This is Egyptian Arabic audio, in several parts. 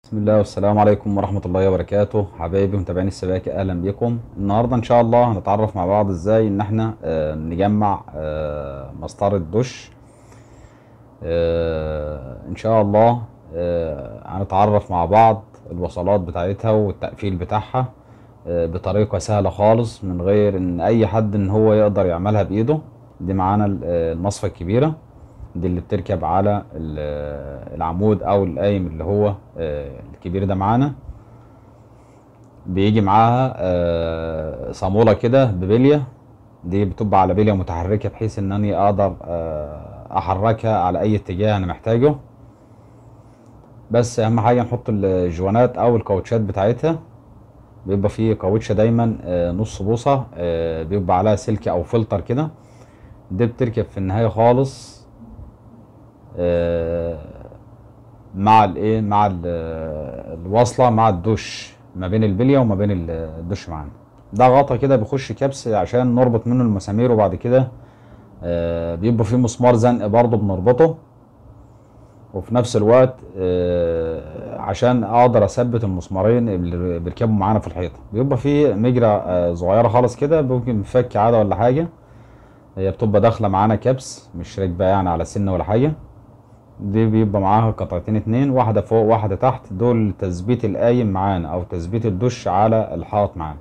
بسم الله والسلام عليكم ورحمة الله وبركاته حبايبي متابعين السباكة اهلا بكم النهاردة ان شاء الله هنتعرف مع بعض ازاي ان احنا آه، نجمع آه، مسطرة دش آه، ان شاء الله آه، هنتعرف مع بعض الوصلات بتاعتها والتقفيل بتاعها آه، بطريقة سهلة خالص من غير ان اي حد ان هو يقدر يعملها بايده دي معانا ال- آه، المصفى الكبيرة دي اللي بتركب على ال- العمود او القايم اللي هو آه، الكبير ده معانا بيجي معاها آه، صامولة كده ببلية دي بتبقى على بلية متحركة بحيث ان انا اقدر آه، احركها على اي اتجاه انا محتاجه بس اهم حاجة نحط الجوانات او الكاوتشات بتاعتها بيبقى فيه كاوتشة دايما آه، نص بوصة آه، بيبقى عليها سلك او فلتر كده دي بتركب في النهاية خالص آه، مع الايه مع ال- الوصله مع الدش ما بين البليه وما بين ال- الدش معانا ده غطا كده بيخش كبس عشان نربط منه المسامير وبعد كده آه، بيبقى فيه مسمار زنق برضه بنربطه وفي نفس الوقت آه، عشان اقدر اثبت المسمارين اللي بيركبوا معانا في الحيطه بيبقى فيه مجرى آه، صغيره خالص كده ممكن فك عاده ولا حاجه هي بتبقى داخله معانا كبس مش راكبه يعني على سن ولا حاجه دي بيبقى معاها قطعتين اتنين واحدة فوق واحدة تحت دول تثبيت القايم معانا او تثبيت الدش على الحائط معانا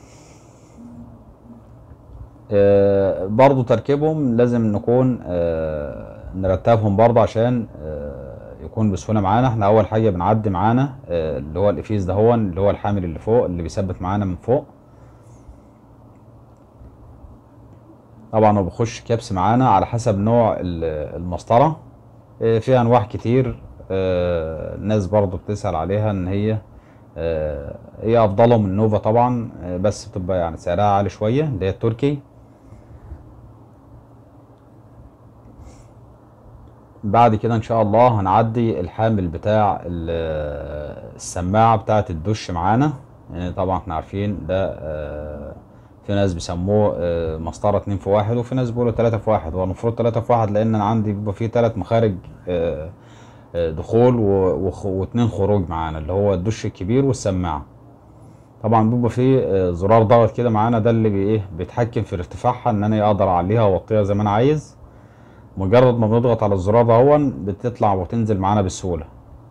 آه برضو تركيبهم لازم نكون آه نرتبهم برضو عشان آه يكون بسهولة معانا احنا اول حاجة بنعدي معانا آه اللي هو الافيز ده هو اللي هو الحامل اللي فوق اللي بيثبت معانا من فوق طبعا هو بيخش كبس معانا على حسب نوع ال- المسطرة آه، في انواع كتير آه، الناس برضو بتسأل عليها ان هي آه، هي افضلهم النوفا طبعا آه، بس بتبقى يعني سعرها عالي شوية اللي هي التركي بعد كده ان شاء الله هنعدي الحامل بتاع ال- السماعة بتاعة الدش معانا يعني طبعا احنا عارفين ده آه، في ناس بيسموه آه، مسطرة اتنين في واحد وفي ناس بيقولوا تلاتة في واحد هو المفروض تلاتة في واحد لان انا عندي بيبقى فيه تلات مخارج آه، آه، دخول و- وخ- واتنين خروج معانا اللي هو الدش الكبير والسماعة طبعا بيبقى فيه آه، زرار ضغط كده معانا ده اللي بي- ايه بيتحكم في ارتفاعها ان انا اقدر اعليها واوطيها زي ما انا عايز مجرد ما بنضغط على الزرار ده هون بتطلع وتنزل معانا بسهولة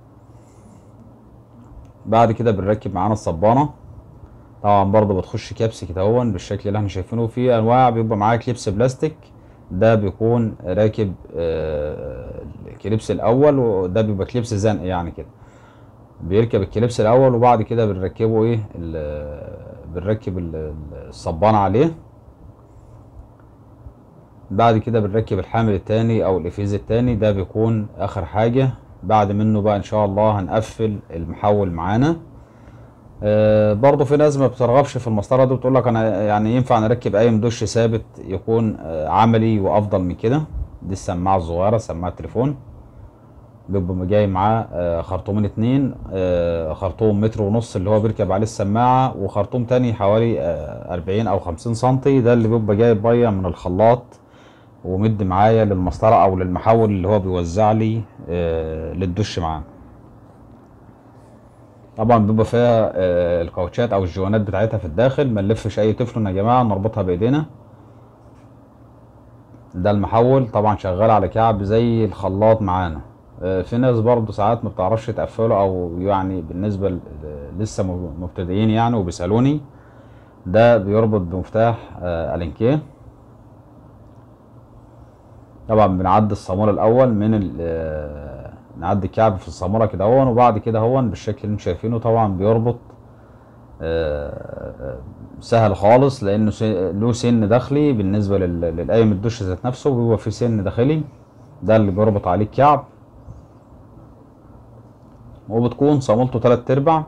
بعد كده بنركب معانا الصبانة طبعا برضه بتخش كبس كده هون بالشكل اللي احنا شايفينه في انواع بيبقى معاه كليبس بلاستيك ده بيكون راكب آه، الكليبس الاول وده بيبقى كليبس زنق يعني كده بيركب الكليبس الاول وبعد كده بنركبه ايه ال- بنركب ال- ال- الصبانة عليه بعد كده بنركب الحامل التاني او الافيز التاني ده بيكون اخر حاجة بعد منه بقى ان شاء الله هنقفل المحول معانا آه، برضه في ناس ما بترغبش في المسطره دي بتقول لك انا يعني ينفع نركب قايم دش ثابت يكون آه، عملي وافضل من كده دي السماعه الصغيره سماعه تليفون بيبقى جاي معاه آه، خرطومين اتنين آه، خرطوم متر ونص اللي هو بيركب عليه السماعه وخرطوم تاني حوالي آه، اربعين او خمسين سنتي ده اللي بيبقى جايب ميه من الخلاط ومد معايا للمسطره او للمحول اللي هو بيوزع لي آه، للدش معاه طبعا بيبقى فيها آه، الكاوتشات او الجوانات بتاعتها في الداخل ما نلفش اي تفلون يا جماعه نربطها بايدينا ده المحول طبعا شغال على كعب زي الخلاط معانا آه، في ناس برضو ساعات ما بتعرفش تقفله او يعني بالنسبه ل- لسه م- مبتدئين يعني وبيسالوني ده بيربط بمفتاح آه، الانكيه طبعا بنعدي الصامولة الأول من ال آه، نعدي الكعب في الصامولة كده هون وبعد كده هون بالشكل اللي انتم شايفينه طبعا بيربط آه، سهل خالص لأنه س- له سن داخلي بالنسبة لل- للقايم الدش ذات نفسه بيبقى فيه سن داخلي ده اللي بيربط عليه الكعب وبتكون صامولته تلات أرباع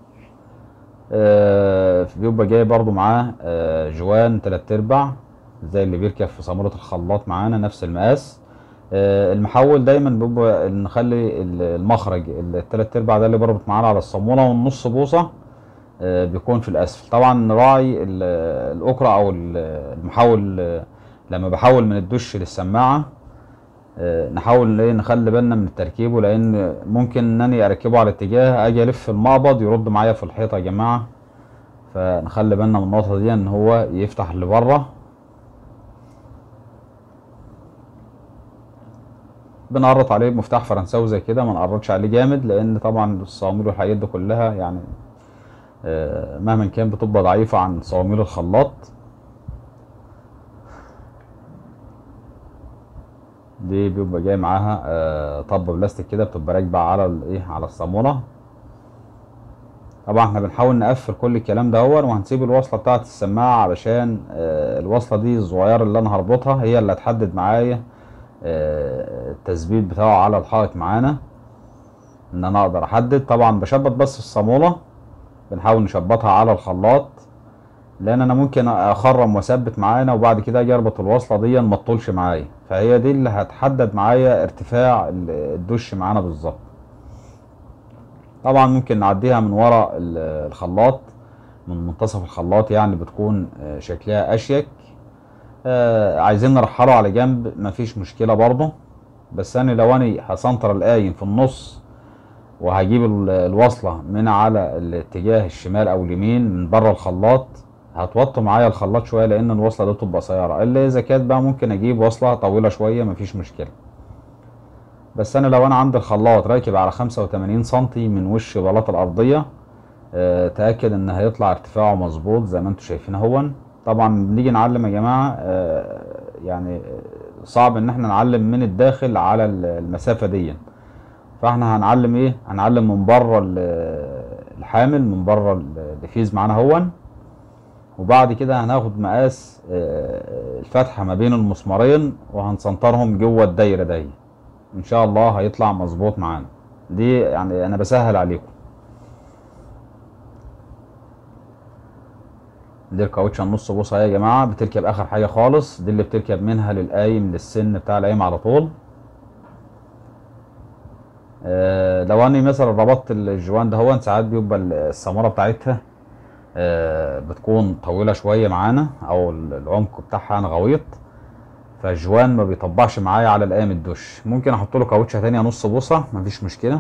آه، بيبقى جاي برضو معاه آه، جوان تلات ارباع زي اللي بيركب في صامولة الخلاط معانا نفس المقاس آه، المحول دايما بيبقى نخلي ال- المخرج التلات ارباع ده اللي بربط معانا على الصامولة والنص بوصة آه، بيكون في الاسفل طبعا نراعي ال- الاكرة او ال- المحول آه، لما بحول من الدش للسماعة آه، نحاول ايه نخلي بالنا من تركيبه لان ممكن انني اركبه على اتجاه اجي الف المقبض يرد معايا في الحيطه يا جماعه فنخلي بالنا من النقطه دي ان هو يفتح لبره بنقرط عليه بمفتاح فرنساوي زي كده ما نقرطش عليه جامد لان طبعا الصواميل والحاجات دي كلها يعني آه، مهما كان بتبقى ضعيفه عن صواميل الخلاط دي بيبقى جاي معاها آه، طب بلاستيك كده بتبقى راكبه على الايه على الصاموله طبعا احنا بنحاول نقفل كل الكلام ده هو وهنسيب الوصله بتاعه السماعه علشان آه، الوصله دي الصغيره اللي انا هربطها هي اللي هتحدد معايا آه، التثبيت بتاعه على الحائط معانا ان انا اقدر احدد طبعا بشبط بس الصاموله بنحاول نشبطها على الخلاط لان انا ممكن اخرم واثبت معانا وبعد كده اجي اربط الوصله دي ما تطولش معايا فهي دي اللي هتحدد معايا ارتفاع ال- الدش معانا بالظبط طبعا ممكن نعديها من ورا ال- الخلاط من منتصف الخلاط يعني بتكون آه، شكلها اشيك آه، عايزين نرحله على جنب مفيش مشكله برضه بس انا لو انا هسنطر القايم في النص وهجيب ال- الوصله من على الاتجاه الشمال او اليمين من بره الخلاط هتوطي معايا الخلاط شويه لان الوصله دي تبقى قصيره الا اذا كانت بقى ممكن اجيب وصله طويله شويه مفيش مشكله بس انا لو انا عندي الخلاط راكب على 85 سنتي من وش بلاطه الارضيه آه، تاكد ان هيطلع ارتفاعه مظبوط زي ما انتم شايفين اهون طبعا بنيجي نعلم يا جماعه آه، يعني آه، صعب ان احنا نعلم من الداخل على ال- المسافه دي فاحنا هنعلم ايه هنعلم من بره ال- الحامل من بره ال- الفيز معانا هون وبعد كده هناخد مقاس آه، الفتحه ما بين المسمارين وهنسنطرهم جوه الدايره دي ان شاء الله هيطلع مظبوط معانا دي يعني انا بسهل عليكم دي الكاوتشه النص بوصه يا جماعه بتركب اخر حاجه خالص دي اللي بتركب منها للقايم للسن بتاع القايم على طول آه، لو اني مثلا ربطت الجوان ده هو ساعات بيبقى السماره بتاعتها آه، بتكون طويله شويه معانا او العمق بتاعها يعني غويط فالجوان ما بيطبعش معايا على القايم الدش ممكن احط له كاوتشه تانية نص بوصه مفيش مشكله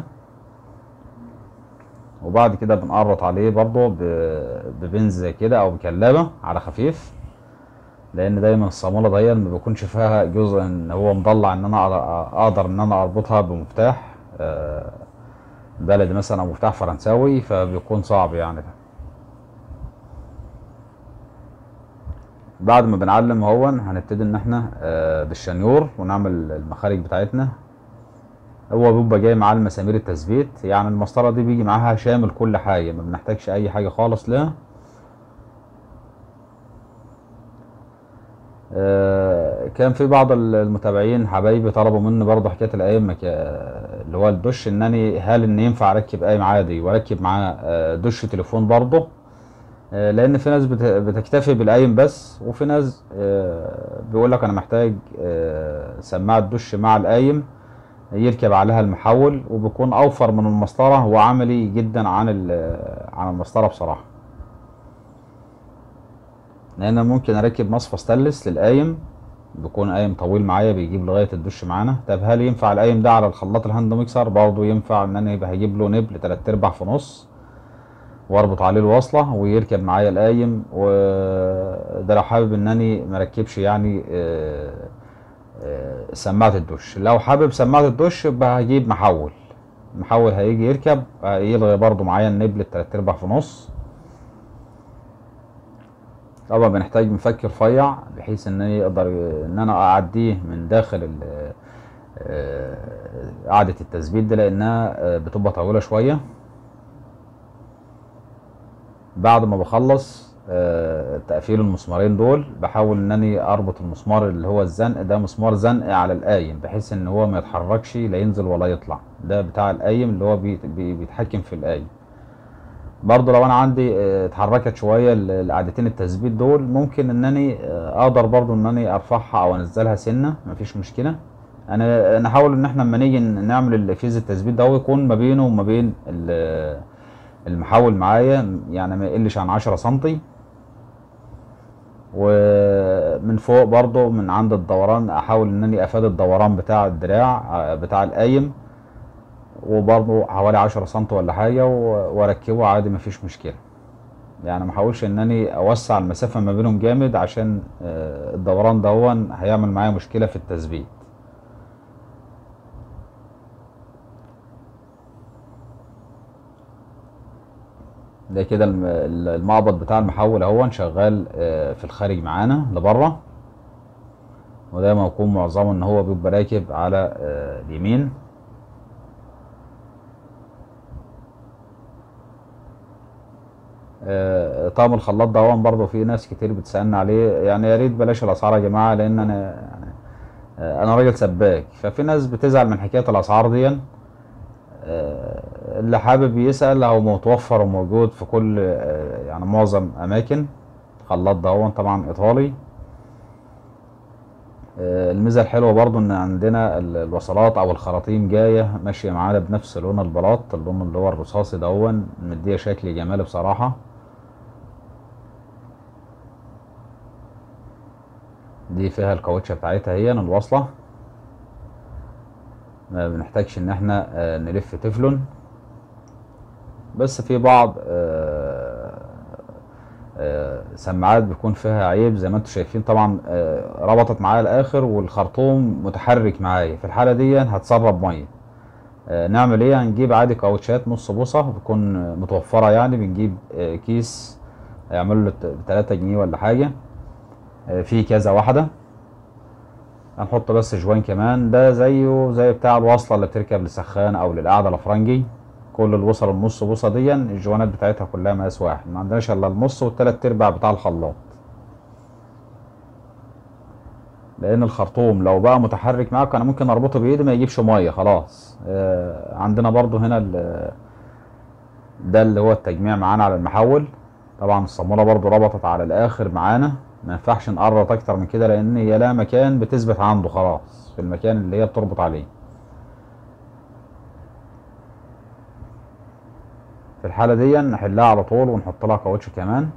وبعد كده بنقرط عليه برضه ب- ببنز زي كده او بكلابه على خفيف لان دايما الصاموله دي ما بيكونش فيها جزء ان هو مضلع ان انا أقدر- اقدر ان انا اربطها بمفتاح آه، بلدي مثلا او مفتاح فرنساوي فبيكون صعب يعني ده بعد ما بنعلم هون هنبتدي ان احنا آه، بالشنيور ونعمل المخارج بتاعتنا هو بيبقى جاي معاه المسامير التثبيت يعني المسطره دي بيجي معاها شامل كل حاجه ما بنحتاجش اي حاجه خالص لها آه، كان في بعض المتابعين حبايبي طلبوا مني برضه حكايه القايم مك- اللي هو الدش انني هل ان ينفع اركب قايم عادي واركب معاه آه، دش تليفون برضه آه، لان في ناس بت- بتكتفي بالقايم بس وفي ناس آه، بيقول لك انا محتاج آه، سماعه دش مع القايم يركب عليها المحول وبيكون اوفر من المسطره وعملي جدا عن ال- عن المسطره بصراحه لان أنا ممكن اركب مصفى ستانلس للقايم بيكون قايم طويل معايا بيجيب لغايه الدش معانا طب هل ينفع القايم ده على الخلاط الهاند ميكسر برضه ينفع ان انا يبقى هجيب له نبل تلات ارباع في نص واربط عليه الوصله ويركب معايا القايم وده لو حابب انني مركبش يعني آه، آه، سماعه الدش لو حابب سماعه الدش يبقى هجيب محول محول هيجي يركب يلغي برضو معايا النبل التلات ارباع في نص طبعا بنحتاج مفك رفيع بحيث ان يقدر ان انا اعديه من داخل ال- آه، قاعدة التثبيت دي لانها آه، بتبقى طويلة شوية بعد ما بخلص آه، تقفيل المسمارين دول بحاول انني اربط المسمار اللي هو الزنق ده مسمار زنق على القايم بحيث ان هو ما يتحركش لا ينزل ولا يطلع ده بتاع القايم اللي هو بيت- بي- بيتحكم في القايم برضه لو انا عندي آه، اتحركت شويه ال- القعدتين التثبيت دول ممكن انني آه، اقدر برضه انني ارفعها او انزلها سنه مفيش مشكله انا نحاول ان احنا لما نيجي نعمل الفيز التثبيت ده يكون ما بينه وما بين ال- المحول معايا يعني ما يقلش عن 10 سنتي ومن فوق برضو من عند الدوران احاول انني افاد الدوران بتاع الدراع آه، بتاع القايم وبرضو حوالي عشرة سنتي ولا حاجة و- واركبه عادي مفيش مشكلة يعني ما احاولش انني اوسع المسافة ما بينهم جامد عشان آه، الدوران دون هيعمل معايا مشكلة في التثبيت ده كده الم- ال- المقبض بتاع المحول اهو شغال آه، في الخارج معانا لبره وده ما يكون معظمه ان هو بيبقى راكب على آه، اليمين آه، طقم الخلاط ده هو برضه في ناس كتير بتسألني عليه يعني يا ريت بلاش الاسعار يا جماعه لان انا يعني آه، انا راجل سباك ففي ناس بتزعل من حكايه الاسعار دي آه، اللي حابب يسأل هو متوفر وموجود في كل آه، يعني معظم اماكن خلاط ده هو طبعا ايطالي آه، الميزه الحلوه برضو ان عندنا ال- الوصلات او الخراطيم جايه ماشيه معانا بنفس لون البلاط اللون اللي هو الرصاصي دون مديه شكل جمالي بصراحه دي فيها الكاوتشه بتاعتها هي الوصله ما بنحتاجش ان احنا آه، نلف تفلون بس في بعض آه، آه، سماعات بيكون فيها عيب زي ما انتم شايفين طبعا آه، ربطت معايا الاخر والخرطوم متحرك معايا في الحاله دي هتسرب ميه آه، نعمل ايه هنجيب عادي كاوتشات نص بوصه بتكون آه، متوفره يعني بنجيب آه، كيس يعمل له 3 جنيه ولا حاجه آه، فيه كذا واحده هنحط بس جوان كمان ده زيه زي بتاع الوصله اللي بتركب للسخان او للقعده الافرنجي كل الوصل النص بوصه دي الجوانات بتاعتها كلها مقاس واحد ما عندناش الا النص والتلات ارباع بتاع الخلاط لان الخرطوم لو بقى متحرك معاك انا ممكن اربطه بايدي ما يجيبش ميه خلاص آه عندنا برضو هنا ال- ده اللي هو التجميع معانا على المحول طبعا الصامولة برضو ربطت على الاخر معانا ما ينفعش نقرط اكتر من كده لان هي لها مكان بتثبت عنده خلاص في المكان اللي هي بتربط عليه في الحالة دي نحلها على طول ونحط لها كاوتش كمان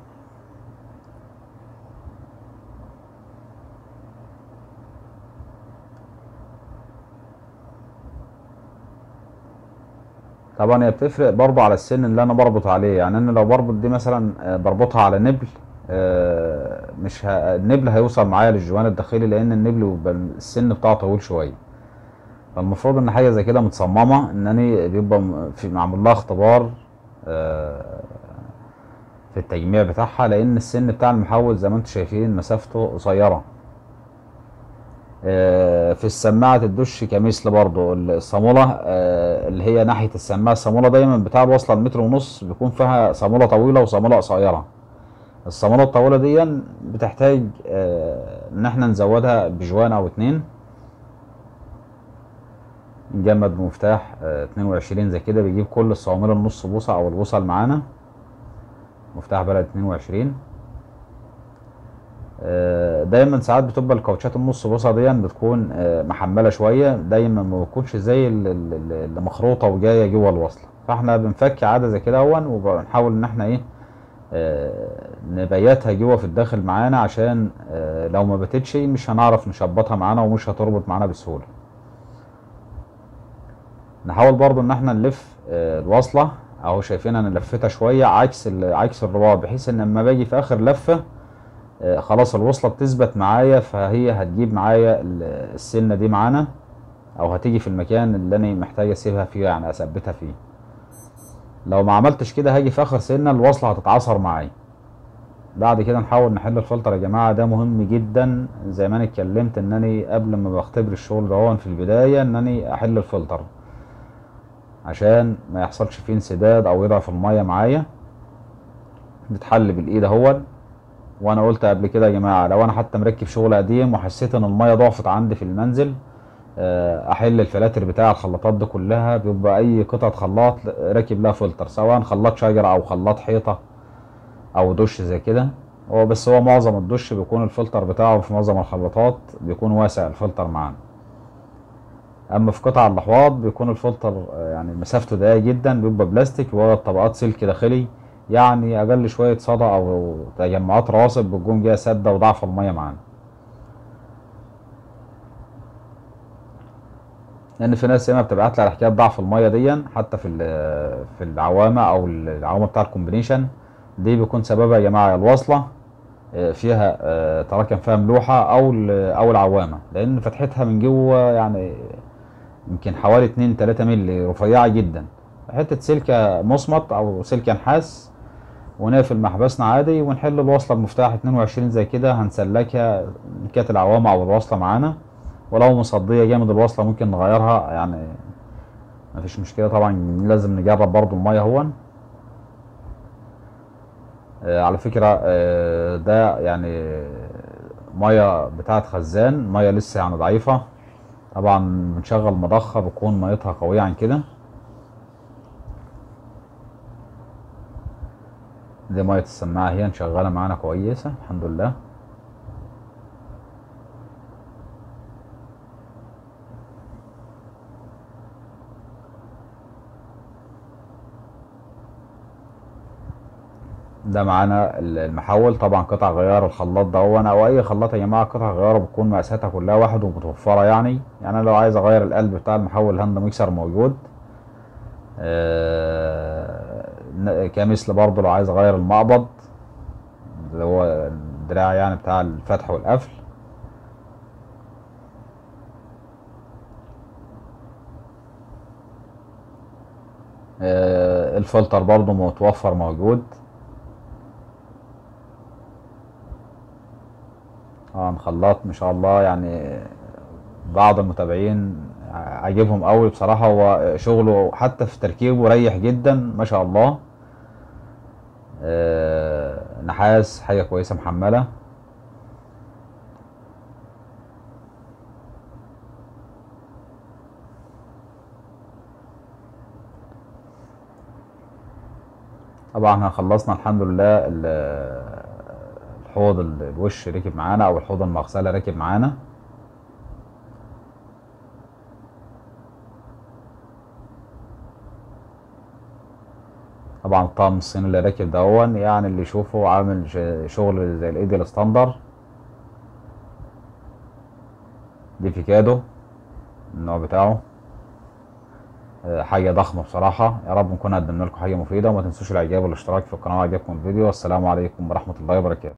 طبعا هي بتفرق برضه على السن اللي انا بربط عليه يعني انا لو بربط دي مثلا آه، بربطها على نبل آه، مش ه... النبل هيوصل معايا للجوان الداخلي لان النبل بيبقى السن بتاعه طويل شويه فالمفروض ان حاجه زي كده متصممه انني بيبقى م- في معمول لها اختبار آه، في التجميع بتاعها لان السن بتاع المحول زي ما انتم شايفين مسافته قصيره آه، في السماعة الدش كمثل برضو الصامولة آه، اللي هي ناحية السماعة الصامولة دايما بتاع الوصلة المتر ونص بيكون فيها صامولة طويلة وصامولة قصيرة الصامولة الطويلة دي بتحتاج آه، ان احنا نزودها بجوان او اتنين نجمد بمفتاح آه، 22 زي كده بيجيب كل الصواميل النص بوصة او الوصل معانا مفتاح بلد 22 آه، دايما ساعات بتبقى الكاوتشات النص بوصه دي بتكون آه، محمله شويه دايما ما بتكونش زي ال- ال- ال- اللي مخروطه وجايه جوه الوصله فاحنا بنفك عاده زي كده اهون وبنحاول ان احنا ايه آه، نبيتها جوه في الداخل معانا عشان آه، لو ما باتتش مش هنعرف نشبطها معانا ومش هتربط معانا بسهوله نحاول برضو ان احنا نلف آه، الوصله اهو شايفين انا لفتها شويه عكس ال- عكس الرباط بحيث ان لما باجي في اخر لفه آه، خلاص الوصله بتثبت معايا فهي هتجيب معايا ال- السنه دي معانا او هتيجي في المكان اللي انا محتاج اسيبها فيه يعني اثبتها فيه لو ما عملتش كده هاجي في اخر سنه الوصله هتتعصر معايا بعد كده نحاول نحل الفلتر يا جماعه ده مهم جدا زي ما انا اتكلمت انني قبل ما بختبر الشغل ده في البدايه انني احل الفلتر عشان ما يحصلش فيه انسداد او يضعف الميه معايا بتحل بالايد اهون وانا قلت قبل كده يا جماعه لو انا حتى مركب شغل قديم وحسيت ان الميه ضعفت عندي في المنزل آه، احل الفلاتر بتاع الخلاطات دي كلها بيبقى اي قطعه خلاط راكب لها فلتر سواء خلاط شجره او خلاط حيطه او دش زي كده هو بس هو معظم الدش بيكون الفلتر بتاعه في معظم الخلاطات بيكون واسع الفلتر معانا اما في قطع الاحواض بيكون الفلتر آه، يعني مسافته ضيقه جدا بيبقى بلاستيك وهو طبقات سلك داخلي يعني اقل شويه صدى او تجمعات رواسب بتقوم جايه سادة وضعف الميه معانا لان في ناس ياما بتبعت لي على حكايه ضعف الميه دي حتى في ال- في العوامه او العوامه بتاع الكومبينيشن دي بيكون سببها يا جماعه الوصله آه، فيها آه، تراكم فيها ملوحه او ال- او العوامه لان فتحتها من جوه يعني يمكن حوالي 2 3 مللي رفيعه جدا حته سلكه مصمت او سلكه نحاس ونقفل محبسنا عادي ونحل الوصله بمفتاح 22 زي كده هنسلكها إن كانت العوامه او الوصله معانا ولو مصديه جامد الوصله ممكن نغيرها يعني مفيش مشكله طبعا لازم نجرب برضو الميه هون آه، على فكره آه، ده يعني ميه بتاعت خزان ميه لسه يعني ضعيفه طبعا بنشغل مضخه بتكون ميتها قويه عن كده دي ميه السماعه هي شغاله معانا كويسه الحمد لله ده معانا ال- المحول طبعا قطع غيار الخلاط ده هو او اي خلاط يا جماعه قطع غياره بتكون مقاساتها كلها واحد ومتوفره يعني يعني انا لو عايز اغير القلب بتاع المحول الهاند ميكسر موجود آه، ن- كمثل برضه لو عايز اغير المقبض اللي هو الدراع يعني بتاع الفتح والقفل آه، الفلتر برضه متوفر موجود اه خلاط ما شاء الله يعني بعض المتابعين عاجبهم قوي بصراحة هو شغله حتى في تركيبه ريح جدا ما شاء الله آه نحاس حاجة كويسة محملة طبعا احنا خلصنا الحمد لله ال- الحوض ال- الوش ركب معانا او الحوض المغسلة ركب معانا طبعا الطقم الصيني اللي راكب دهون يعني اللي يشوفه عامل ش- شغل زي الايدي الستاندر دي فيكادو النوع بتاعه آه، حاجة ضخمة بصراحة يا رب نكون قدمنا لكم حاجة مفيدة وما تنسوش الاعجاب والاشتراك في القناة لو عجبكم الفيديو والسلام عليكم ورحمة الله وبركاته